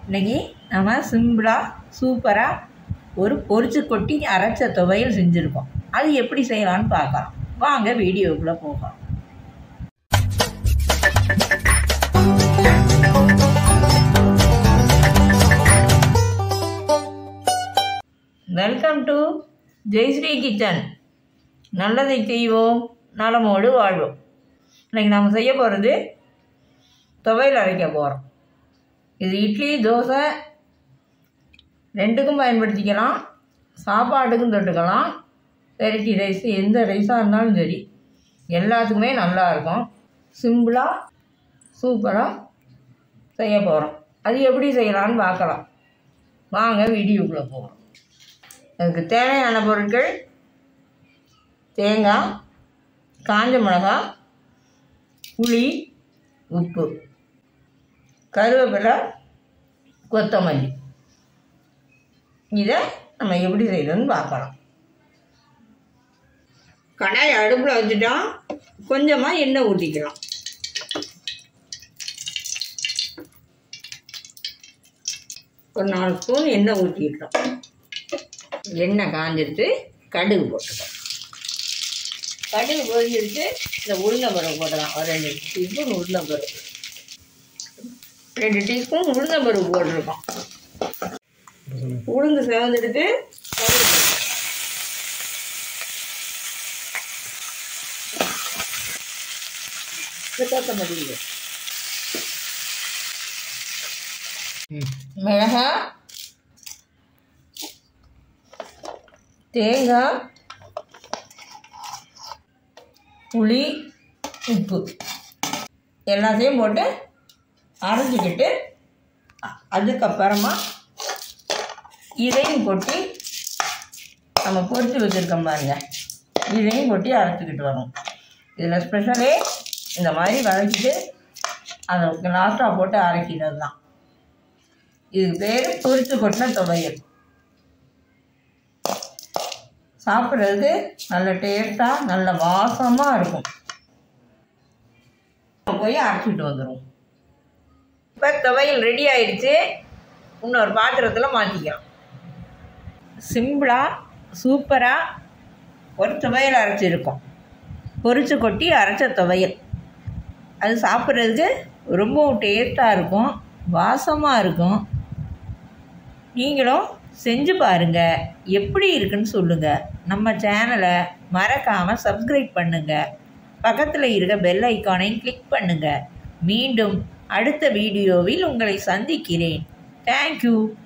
இன்னைக்கு நம்ம சிம்பிளாக சூப்பராக ஒரு பொரிச்சு கொட்டி அரைச்ச துவையல் செஞ்சுருக்கோம் அது எப்படி செய்யலாம்னு பார்க்கலாம் வாங்க வீடியோக்குள்ளே போகலாம் வெல்கம் டு ஜெய்ஸ்ரீ கிச்சன் நல்லதை செய்வோம் நலமோடு வாழ்வோம் இன்னைக்கு நம்ம செய்ய போகிறது துவையல் அரைக்க போகிறோம் இது இட்லி தோசை ரெண்டுக்கும் பயன்படுத்திக்கலாம் சாப்பாட்டுக்கும் தொட்டுக்கலாம் வெரைட்டி ரைஸ் எந்த ரைஸாக இருந்தாலும் சரி எல்லாத்துக்குமே நல்லா இருக்கும் சிம்பிளாக சூப்பராக செய்ய போகிறோம் அது எப்படி செய்யலாம்னு பார்க்கலாம் வாங்க வீடியோக்குள்ளே போகலாம் அதுக்கு தேவையான பொருட்கள் தேங்காய் காஞ்ச மிளகாய் புளி உப்பு கருவேப்பிலை கொத்தமல்லி இதை நம்ம எப்படி செய்யணும்னு பார்க்கலாம் கடாய் அடுப்பில் வச்சுட்டோம் கொஞ்சமாக எண்ணெய் ஊற்றிக்கலாம் ஒரு நாலு ஸ்பூன் எண்ணெய் ஊற்றிக்கிட்டோம் எண்ணெய் காஞ்சிட்டு கடுகு போட்டுக்கலாம் கடுகு பொரிஞ்சிருச்சு இந்த உளுந்தம்பருப்பு போட்டலாம் ஒரு ரெண்டு டீஸ்பூன் உளுந்தம்பருப்பு ரெண்டு டீஸ்பூன் உளுந்தம்பருப்பு போட்டிருக்கோம் உளுந்து சேர்ந்துட்டு கொத்தமல்லி மிளகாய் தேங்காய் புளி உப்பு எல்லாத்தையும் போட்டு அரைச்சிக்கிட்டு அ- அதுக்கப்புறமா இதையும் கொட்டி நம்ம பொரித்து வச்சுருக்கோம் பாருங்க இதையும் கொட்டி அரைச்சிக்கிட்டு வரும் இதில் ஸ்பெஷலே இந்த மாதிரி வதக்கிட்டு அதை லாஸ்ட்டாக போட்டு அரைக்கிறது தான் இதுக்கு பேர் பொரித்து கொட்டின துவையல் சாப்பிட்றதுக்கு நல்ல டேஸ்ட்டாக நல்ல வாசமாக இருக்கும் போய் அரைச்சிட்டு வந்துடும் இப்போ துவையல் ரெடி ஆயிடுச்சு இன்னொரு பாத்திரத்தில் மாற்றிக்கலாம் சிம்பிளாக சூப்பராக ஒரு துவையல் அரைச்சிருக்கோம் பொரிச்சு கொட்டி அரைச்ச துவையல் அது சாப்பிட்றதுக்கு ரொம்பவும் டேஸ்ட்டாக இருக்கும் வாசமாக இருக்கும் நீங்களும் செஞ்சு பாருங்கள் எப்படி இருக்குன்னு சொல்லுங்கள் நம்ம சேனலை மறக்காமல் சப்ஸ்கிரைப் பண்ணுங்கள் பக்கத்தில் இருக்க பெல் ஐக்கானை கிளிக் பண்ணுங்கள் மீண்டும் அடுத்த வீடியோவில் உங்களை சந்திக்கிறேன் தேங்க்யூ